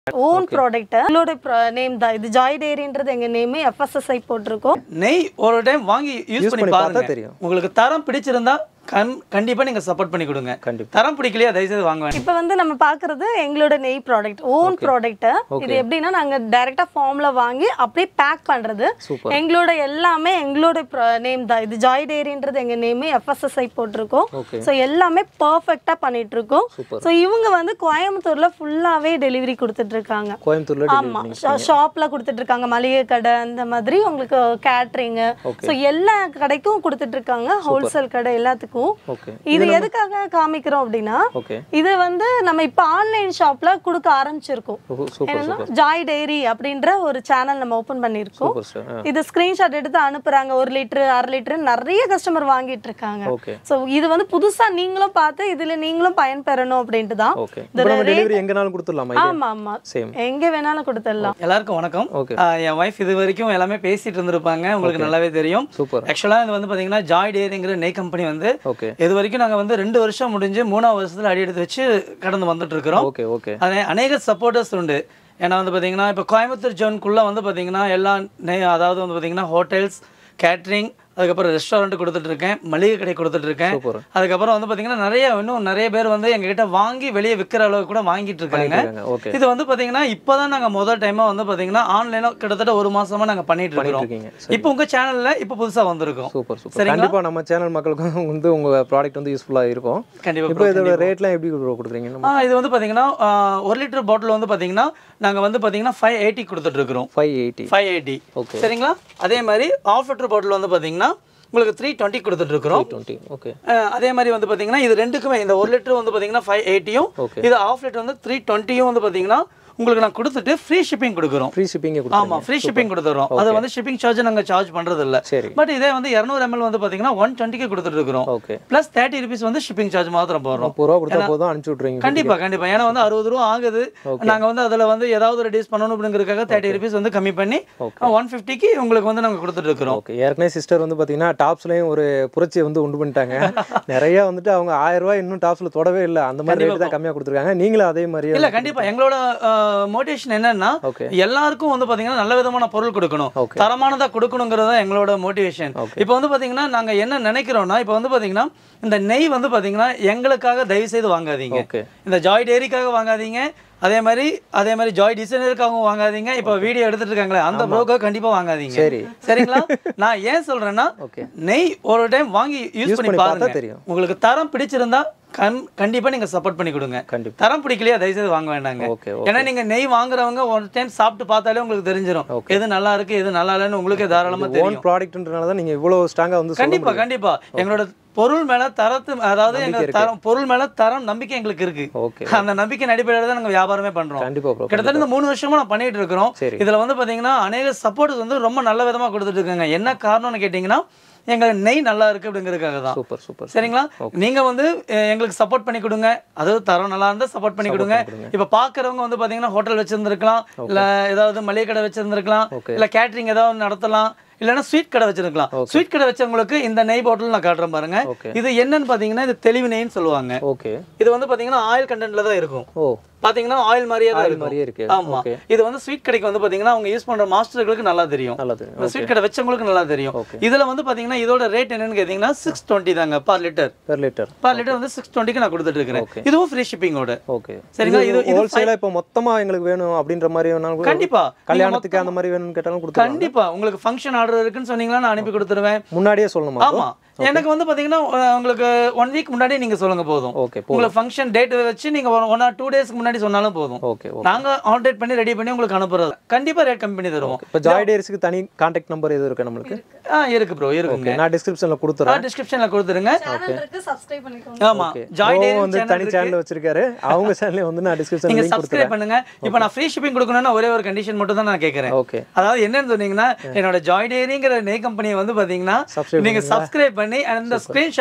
Own product எங்களோட name தான் இது ஜாய் டேரின்றது எங்க நேம் எஃப்எஸ்எஸ்ஐ போட்டிருக்கோம் நெய் ஒரு டைம் வாங்கி யூஸ் பண்ணி பண்ணி பார்த்தா பாருங்க தெரியும். உங்களுக்கு தரம் பிடிச்சிருந்தா கண் கண்டிப்பா நீங்க சப்போர்ட் பண்ணி கொடுங்க கண்டிப்பா. தரம் பிடிக்கலையா தயவுசெய்து வாங்க வேண்டாம் இப்போ வந்து நம்ம பார்க்கறது எங்களோட நெய் ப்ராடக்ட் ஓன் ப்ராடக்ட் இது எப்படின்னா நாங்க டைரக்டா ஃபார்ம்ல வாங்கி அப்படியே பேக் பண்றது சூப்பர் எங்களோட எல்லாமே எங்களோட நேம் தான் இது ஜாய் டேரின்றது எங்க நேம் எஃப்எஸ்எஸ்ஐ போட்டிருக்கோம் ஓகே ஸோ எல்லாமே பர்ஃபெக்டா பண்ணிட்டு இருக்கோம் சூப்பர் ஸோ இவங்க வந்து கோயம்புத்தூர்ல ஃபுல்லாவே டெலிவரி கொடுத்துட்டு இருக்காங்க கோயம்புத்தூர்ல ஆமா ஷாப்ல கொடுத்துட்டு இருக்காங்க மளிகை கடை அந்த மாதிரி உங்களுக்கு கேட்டரிங் Okay. ஸோ எல்லா கடைக்கும் கொடுத்துட்டு இருக்காங்க ஹோல்சேல் கடை எல்லாத்துக்கும் ஓகே இது எதுக்காக காமிக்கிறோம் அப்படின்னா ஓகே இது வந்து நம்ம இப்ப ஆன்லைன் ஷாப்ல கொடுக்க ஆரம்பிச்சிருக்கோம் சூப்பர் என்னன்னா ஜாய் டைரி அப்படின்ற ஒரு சேனல் நம்ம ஓபன் பண்ணியிருக்கோம் சூப்பர் சார் இது ஸ்கிரீன்ஷாட் எடுத்து அனுப்புறாங்க ஒரு லிட்டர் அரை லிட்டர் நிறைய கஸ்டமர் வாங்கிட்டு இருக்காங்க ஓகே ஸோ இது வந்து புதுசா நீங்களும் பார்த்து இதுல நீங்களும் பயன்பெறணும் அப்படின்ட்டு தான் ஓகே இப்போ நம்ம டெலிவரி எங்கனாலும் கொடுத்துடலாமா இது ஆமா ஆமா சேம் எங்க வேணாலும் கொடுத்துடலாம் எல்லாருக்கும் வணக்கம் ஓகே ஆஹ் என் ஒய்ஃப் இது வரைக்கும் எல்லாமே பேசிட்டு இருந்திருப்பாங்க உங்களுக்கு நல்லாவே தெரியும் சூப்பர் ஆக்சுவலாக இது வந்து பார்த்தீங்கன்னா ஜாய் டேரிங்கிற நெய் கம்பெனி வந்து ஓகே இது வரைக்கும் நாங்கள் வந்து ரெண்டு வருஷம் முடிஞ்சு மூணாவது வருஷத்துல அடி எடுத்து வச்சு கடந்து வந்துட்டு இருக்கிறோம் ஓகே ஓகே அதே அநேக சப்போர்ட்டர்ஸ் உண்டு ஏன்னா வந்து பார்த்தீங்கன்னா இப்போ கோயம்புத்தூர் ஜோனுக்குள்ளே வந்து பார்த்தீங்கன்னா எல்லா நெய் அதாவது வந்து பார்த்தீங்கன்னா ஹோட்டல்ஸ் கேட்ரிங் அதுக்கப்புறம் ரெஸ்டாரண்ட் கொடுத்துட்டு இருக்கேன் மளிகை கடை கொடுத்துட்டு இருக்கேன் சூப்பர் அதுக்கப்புறம் வந்து பார்த்தீங்கன்னா நிறைய இன்னும் நிறைய பேர் வந்து எங்ககிட்ட வாங்கி வெளியே விற்கிற அளவுக்கு கூட வாங்கிட்டு இருக்காங்க ஓகே இது வந்து பார்த்தீங்கன்னா இப்போ தான் நாங்கள் முதல் டைமாக வந்து பார்த்தீங்கன்னா ஆன்லைனாக கிட்டத்தட்ட ஒரு மாசமா நாங்கள் பண்ணிட்டு இருக்கிறோம் இருக்கீங்க இப்போ உங்கள் சேனலில் இப்போ புதுசாக வந்திருக்கோம் சூப்பர் சூப்பர் சரிங்களா? கண்டிப்பா நம்ம சேனல் மக்களுக்கும் வந்து உங்க ப்ராடக்ட் வந்து யூஸ்ஃபுல்லா இருக்கும் கண்டிப்பாக இப்போ இதோட ரேட்லாம் எப்படி bro கொடுக்குறீங்க நம்ம ஆ இது வந்து பார்த்தீங்கன்னா ஆ, ஒரு லிட்டர் பாட்டில் வந்து பார்த்தீங்கன்னா நாங்கள் வந்து பார்த்தீங்கன்னா ஃபைவ் எயிட்டி கொடுத்துட்டு இருக்கிறோம் five eighty five eighty okay சரிங்களா அதே மாதிரி ஆஃப் லிட்டர் பாட்டில் வந்து பார்த்தீங்கன்னா உங்களுக்கு த்ரீ டுவெண்ட்டி கொடுத்துட்டு இருக்கிறோம் டுவெண்ட்டி ஓகே அஹ் அதே மாதிரி வந்து பார்த்தீங்கன்னா இது ரெண்டுக்குமே இந்த ஒரு லிட்டர் வந்து பார்த்தீங்கன்னா ஃபைவ் எயிட்டியும் Okay. இது ஆஃப் லிட்டர் வந்து த்ரீ டுவெண்ட்டியும் வந்து பார்த்தீங்கன்னா உங்களுக்கு நான் கொடுத்துட்டு ஃப்ரீ ஷிப்பிங் கொடுக்குறோம் ஃப்ரீ ஷிப்பிங்கே ஆமா கொடுக்குறீங்க ஃப்ரீ ஷிப்பிங் கொடுத்துறோம் அது வந்து ஷிப்பிங் சார்ஜ் நாங்கள் சார்ஜ் பண்றது இல்ல சரி பட் இதே வந்து இரநூறு எம்எல் வந்து பார்த்தீங்கன்னா ஒன் டுவெண்ட்டிக்கு கொடுத்துட்டு இருக்கிறோம் ஓகே ப்ளஸ் தேர்ட்டி ருபீஸ் வந்து ஷிப்பிங் சார்ஜ் மாத்திரம் போடுறோம் முப்பது ரூபா கொடுத்தா போதும் அனுப்பிச்சு விட்ருவீங்க கண்டிப்பா கண்டிப்பா ஏன்னா வந்து அறுபது ரூபா ஆகுது நாங்க வந்து அதுல வந்து ஏதாவது ரெடியூஸ் பண்ணணும் அப்படிங்கிறதுக்காக தேர்ட்டி ருபீஸ் வந்து கம்மி பண்ணி Okay. ஒன் ஃபிஃப்டிக்கு உங்களுக்கு வந்து நாங்க கொடுத்துட்டு இருக்கிறோம் ஓகே ஏற்கனவே சிஸ்டர் வந்து பார்த்தீங்கன்னா டாப்ஸ்லையும் ஒரு புரட்சியை வந்து உண்டு பண்ணிட்டாங்க நிறைய வந்துட்டு அவங்க ஆயிரம் ரூபாய் இன்னும் டாப்ஸ்ல தொடவே இல்லை அந்த மாதிரி ரேட் தான் கம்மியாக கொடுத்துருக்காங்க நீங்களும் அதே மாதிரியே இல்ல கண்டிப்பா எங்களோட மோட்டிவேஷன் என்னன்னா ஓகே எல்லாருக்கும் வந்து பாத்தீங்கன்னா நல்ல விதமான பொருள் கொடுக்கணும் Okay. தரமானதா கொடுக்கணுங்கிறது தான் எங்களோட மோட்டிவேஷன் Okay. இப்போ வந்து பாத்தீங்கன்னா நாங்க என்ன நினைக்கிறோம்னா இப்போ வந்து பாத்தீங்கன்னா இந்த நெய் வந்து பாத்தீங்கன்னா எங்களுக்காக தயவு செய்து வாங்காதீங்க ஓகே இந்த ஜாய் டேரிக்காக வாங்காதீங்க அதே மாதிரி அதே மாதிரி ஜாய் டிசைனருக்காகவும் வாங்காதீங்க இப்போ வீடியோ எடுத்துட்டு இருக்காங்களே அந்த ப்ரோக்காக கண்டிப்பா வாங்காதீங்க சரி சரிங்களா நான் ஏன் சொல்றேன்னா ஓகே நெய் ஒரு டைம் வாங்கி யூஸ் பண்ணி பண்ணி பார்த்தா பாருங்க தெரியும் உங்களுக்கு தரம் பிடிச்சிருந்தா கண் கண்டிப்பா நீங்க சப்போர்ட் பண்ணி கொடுங்க கண்டிப்பா தரம் பிடிக்கலையா தயவுசெய்து வாங்க வேண்டாங்க ஓகே ஏன்னா நீங்க நெய் வாங்குறவங்க ஒரு டைம் சாப்பிட்டு பார்த்தாலே உங்களுக்கு தெரிஞ்சிடும் Okay. எது நல்லா இருக்கு எது நல்லா இல்லைன்னு உங்களுக்கே தாராளமா ஓன் தெரியும் ப்ராடக்ட்ன்றனால தான் நீங்கள் இவ்வளோ ஸ்ட்ராங்காக வந்து சொல்ல கண்டிப்பா கண்டிப்பா எங்களோட பொருள் மேல தரத்து அதாவது எங்க நம்பிக்கை இருக்கு. தரம் பொருள் மேல தரம் நம்பிக்கை எங்களுக்கு இருக்கு ஓகே அந்த நம்பிக்கை அடிப்படையில தான் நாங்க வியாபாரமே பண்றோம் கண்டிப்பா ப்ரோ கிட்டத்தட்ட இந்த மூணு வருஷமா நான் பண்ணிட்டு இருக்கிறோம் சரி இதுல வந்து பாத்தீங்கன்னா அநேக சப்போர்ட் வந்து ரொம்ப நல்ல விதமா கொடுத்துட்டு இருக்காங்க என்ன காரணம்னு கேட்டீங்கன்னா எங்க நெய் நல்லா இருக்கு அப்படிங்கிறதுக்காக தான் சூப்பர் சூப்பர் சரிங்களா நீங்க வந்து அஹ், எங்களுக்கு சப்போர்ட் பண்ணி கொடுங்க அதாவது தரம் நல்லா இருந்தா சப்போர்ட் பண்ணி கொடுங்க இப்ப பாக்குறவங்க வந்து பாத்தீங்கன்னா ஹோட்டல் வச்சிருந்திருக்கலாம் இல்ல ஏதாவது மளிகை கடை வச்சிருந்திருக்கலாம் Okay. இல்ல கேட்டரிங் ஏதாவது ஒண்ணு நடத்தலாம் இல்லைன்னா ஸ்வீட் கடை வச்சிருக்கலாம் ஸ்வீட் கடை வச்சவங்களுக்கு இந்த நெய் பாட்டில் நான் காட்டுறேன் பாருங்க ஓகே இது என்னன்னு பாத்தீங்கன்னா இது தெளிவு நெய்ன்னு சொல்லுவாங்க ஓகே இது வந்து பாத்தீங்கன்னா ஆயில் கண்டென்ட்ல தான் இருக்கும் ஓ பாத்தீங்கன்னா ஆயில் மாதிரியே தான் ஆயில் இருக்கும் மாதிரியே இருக்கு ஆமா ஓகே இது வந்து ஸ்வீட் கடைக்கு வந்து பாத்தீங்கன்னா அவங்க யூஸ் பண்ற மாஸ்டர்களுக்கு நல்லா தெரியும் நல்லது இந்த ஸ்வீட் கடை வச்சவங்களுக்கு நல்லா தெரியும் Okay. இதுல வந்து பாத்தீங்கன்னா இதோட ரேட் என்னன்னு கேட்டீங்கன்னா சிக்ஸ் டுவெண்ட்டி தாங்க per litre per litre per litre வந்து சிக்ஸ் டுவெண்ட்டிக்கு நான் கொடுத்துட்டு Okay. இருக்கிறேன் இதுவும் ஃப்ரீ ஷிப்பிங்கோட ஓகே சரிங்களா இது இது ஹோல்சேலாக இப்போ மொத்தமா எங்களுக்கு வேணும் அப்படின்ற மாதிரி வேணாலும் கண்டிப்பா கல்யாணத்துக்கு அந்த மாதிரி வேணும்னு கேட்டாலும் கொடுத்துருவாங்க கண்டிப்பா உங்களுக்கு ஃபங்க்ஷன் ஆர்டர் இருக்குன்னு சொன்னீங்கன்னா நான் அனுப்பி கொடுத்துருவேன் முன்னாடியே சொல்லணுமா ஆமா எனக்கு வந்து பாத்தீங்கன்னா அஹ், உங்களுக்கு ஒன் வீக் முன்னாடி நீங்க சொல்லுங்க போதும் ஓகே போ உங்களுக்கு ஃபங்க்ஷன் டேட் வச்சு நீங்க ஒன் ஆர் டூ டேஸ்க்கு முன்னாடி சொன்னாலும் போதும் ஓகே ஓகே நாங்க ஆல்டேட் பண்ணி ரெடி பண்ணி உங்களுக்கு அனுப்புறது கண்டிப்பா ரேட் கம்மி பண்ணி தருவோம் இப்போ ஜாய் டேரிஸ்க்கு தனி கான்டாக்ட் நம்பர் எதுவும் இருக்கு நம்மளுக்கு ஆ இருக்கு ப்ரோ இருக்குங்க ஓகே நான் டிஸ்கிரிப்ஷனில் கொடுத்துறேன் டிஸ்கிரிப்ஷன்ல கொடுத்துருங்க சேனல் இருக்கு சப்ஸ்கிரைப் பண்ணிக்கோங்க ஆமா ஓகே ஜாய் ஜோ டேரி வந்து தனி சேனல் வச்சிருக்காரு அவங்க சேனல்ல வந்து நான் டிஸ்கிரிப்ஷன் நீங்க லிங்க் கொடுத்துறேன் சப்ஸ்கிரைப் பண்ணுங்க இப்போ நான் ஃப்ரீ ஷிப்பிங் கொடுக்கணும்னா ஒரே ஒரு கண்டிஷன் மட்டும் தான் நான் கேட்கறேன் ஓகே அதாவது என்னன்னு சொன்னீங்கன்னா என்னோட ஜாய் டேரிங்கிற நெய் கம்பெனியை வந்து பாத்தீங்கன்னா Subscribe நீங்க சப்ஸ்கிரைப் பண்ணி அந்த ஸ்கிரீன்ஷாட்டை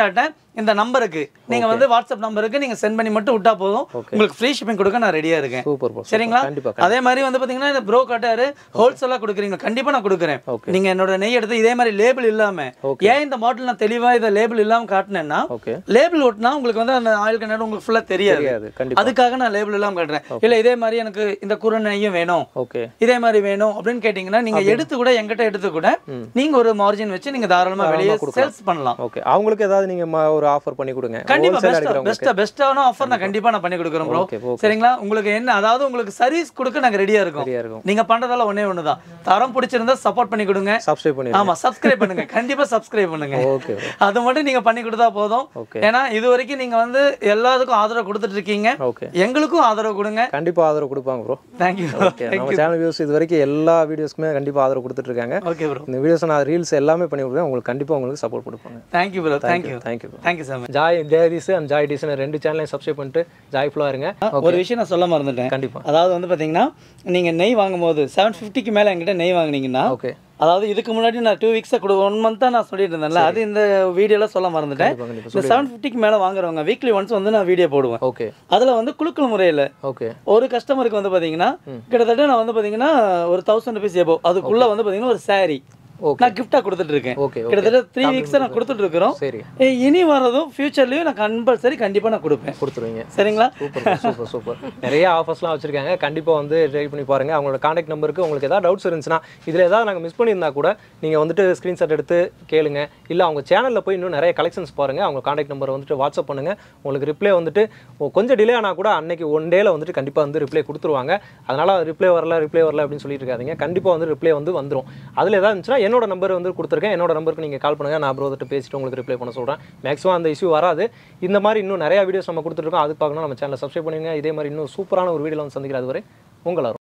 இந்த நம்பருக்கு நீங்க வந்து வாட்ஸ்அப் நம்பருக்கு நீங்க சென்ட் பண்ணி மட்டும் விட்டா போதும் உங்களுக்கு ஃப்ரீ ஷிப்பிங் கொடுக்க நான் ரெடியா இருக்கேன் சூப்பர் ப்ரோ சரிங்களா கண்டிப்பா அதே மாதிரி வந்து பாத்தீங்கன்னா இந்த ப்ரோ கட்டாரு ஹோல்சேலா கொடுக்குறீங்க கண்டிப்பா நான் கொடுக்குறேன் Okay. நீங்க என்னோட நெய் எடுத்து இதே மாதிரி லேபிள் இல்லாம Okay. ஏன் இந்த மாடல் நான் தெளிவா இதை லேபிள் இல்லாம காட்டினேன்னா ஓகே லேபிள் ஒட்டினா உங்களுக்கு வந்து அந்த ஆயில் கண்ணாடி உங்களுக்கு ஃபுல்லா தெரியாது தெரியாது கண்டிப்பா அதுக்காக நான் லேபிள் இல்லாம காட்டுறேன் இல்ல இதே மாதிரி எனக்கு இந்த குறை நெய்யும் வேணும் ஓகே இதே மாதிரி வேணும் அப்படின்னு கேட்டிங்கன்னா நீங்க எடுத்து கூட எங்கிட்ட எடுத்து கூட நீங்க ஒரு மார்ஜின் வச்சு நீங்க தாராளமா வெளியே சேல்ஸ் பண்ணலாம் ஓகே அவங்களுக்கு ஏதாவது நீங்க ம- ஒரு ஆஃபர் பண்ணி கொடுங்க கண்டிப்பா Wholesale பெஸ்ட் எடுக்கிறவங்களுக்கு பெஸ்ட் பெஸ்ட்டான ஆஃபர் நான் கண்டிப்பா நான் பண்ணி கொடுக்குறேன் ப்ரோ ஓகே ஓகே சரிங்களா உங்களுக்கு என்ன அதாவது உங்களுக்கு சர்வீஸ் கொடுக்க நாங்க ரெடியா இருக்கோம் சரியா இருக்கும் நீங்க பண்றதால ஒண்ணே ஒண்ணுதான் தரம் பிடிச்சிருந்தா சப்போர்ட் பண்ணி கொடுங்க சப்ஸ்கிரைப் பண்ணிடுங்க ஆமா சப்ஸ்கிரைப் பண்ணுங்க கண்டிப்பா சப்ஸ்கிரைப் பண்ணுங்க ஓகே அது மட்டும் நீங்க பண்ணி கொடுத்தா போதும் ஓகே ஏன்னா இது வரைக்கும் நீங்க வந்து எல்லாத்துக்கும் ஆதரவு கொடுத்துட்டு இருக்கீங்க ஓகே எங்களுக்கும் ஆதரவு கொடுங்க கண்டிப்பா ஆதரவு கொடுப்பாங்க ப்ரோ தேங்க்யூ ஓகே நம்ம சேனல் வியூஸ் இது வரைக்கும் எல்லா வீடியோஸ்க்குமே கண்டிப்பா ஆதரவு கொடுத்துட்டு இருக்காங்க ஓகே ப்ரோ இந்த வீடியோஸ் நான் ரீல்ஸ் எல்லாமே பண்ணி கொடுப்பேன் உங்களுக்கு கண்டிப்பா உங்களுக்கு சப்போர்ட் கொடுப்பாங்க thank you bro thank you thank you bro thank you sir Joy Jayadees and Joy Tees ரெண்டு சேனலையும் சப்ஸ்கிரைப் பண்ணிட்டு ஜாய்ஃபுல்லாக இருங்க ஒரு விஷயம் நான் சொல்ல மறந்துட்டேன் கண்டிப்பா அதாவது வந்து பாத்தீங்கன்னா நீங்க நெய் வாங்கும்போது செவன் ஃபிஃப்டிக்கு மேல என்கிட்ட நெய் வாங்குனீங்கன்னா ஓகே அதாவது இதுக்கு முன்னாடி நான் டூ வீக்ஸாக கொடு ஒன் மந்த்தாக நான் சொல்லிட்டு இருந்தேன்ல அது இந்த வீடியோல சொல்ல மறந்துட்டேன் கண்டிப்பா கண்டிப்பா இந்த செவன் ஃபிஃப்டிக்கு மேலே வாங்குறவங்க வீக்லி ஒன்ஸ் வந்து நான் வீடியோ போடுவேன் ஓகே அதில் வந்து குழுக்கள் முறையில் ஓகே ஒரு கஸ்டமருக்கு வந்து பார்த்தீங்கன்னா கிட்டத்தட்ட நான் வந்து பார்த்தீங்கன்னா ஒரு தௌசண்ட் ருபீஸ் எபோ அதுக்குள்ளே வந்து பார்த்தீங்கன்னா ஒரு saree ஓகே நான் கிஃப்டாக கொடுத்துட்டு இருக்கேன் ஓகே ஓகே கிட்டத்தட்ட த்ரீ வீக்ஸாக நான் கொடுத்துட்டு இருக்கிறோம் சரி ஏய், இனி வரதும் ஃபியூச்சர்லேயும் நான் கம்பல்சரி கண்டிப்பாக நான் கொடுப்பேன் கொடுத்துருவீங்க சரிங்களா சூப்பர் சூப்பர் சூப்பர் நிறைய ஆஃபர்ஸ்லாம் வச்சிருக்காங்க கண்டிப்பாக வந்து ட்ரை பண்ணி பாருங்க அவங்களோட காண்டாக்ட் நம்பருக்கு உங்களுக்கு ஏதாவது டவுட்ஸ் இருந்துச்சுன்னா இதில் ஏதாவது நாங்கள் மிஸ் பண்ணியிருந்தா கூட நீங்கள் வந்துட்டு ஸ்க்ரீன்ஷாட் எடுத்து கேளுங்க இல்லை அவங்க சேனலில் போய் இன்னும் நிறைய கலெக்ஷன்ஸ் பாருங்க அவங்க காண்டாக்ட் நம்பரை வந்துட்டு வாட்ஸ்அப் பண்ணுங்க உங்களுக்கு ரிப்ளை வந்துட்டு ஓ, கொஞ்சம் டிலே ஆனால் கூட அன்னைக்கு ஒன் டேல வந்துட்டு கண்டிப்பாக வந்து ரிப்ளை கொடுத்துருவாங்க அதனால ரிப்ளை வரல ரிப்ளை வரல அப்படின்னு சொல்லிட்டு இருக்காதீங்க கண்டிப்பாக வந்து ரிப்ளை வந்து வந்துடும் அதில் ஏதாவது இருந்துச்சுன்னா என்னோட நம்பர் வந்து கொடுத்துருக்கேன் என்னோட நம்பருக்கு நீங்கள் கால் பண்ணுங்க நான் ப்ரோதர்கிட்ட பேசிட்டு உங்களுக்கு ரிப்ளை பண்ண சொல்கிறேன் மேக்ஸிமம் அந்த இஷ்யூ வராது இந்த மாதிரி இன்னும் நிறைய வீடியோஸ் நம்ம கொடுத்துருக்கோம் அது பார்க்கணும் நம்ம சேனலை சப்ஸ்கிரைப் பண்ணுங்க இதே மாதிரி இன்னும் சூப்பரான ஒரு வீடியோவில் வந்து சந்திக்கிற அதுவரை உங்கள்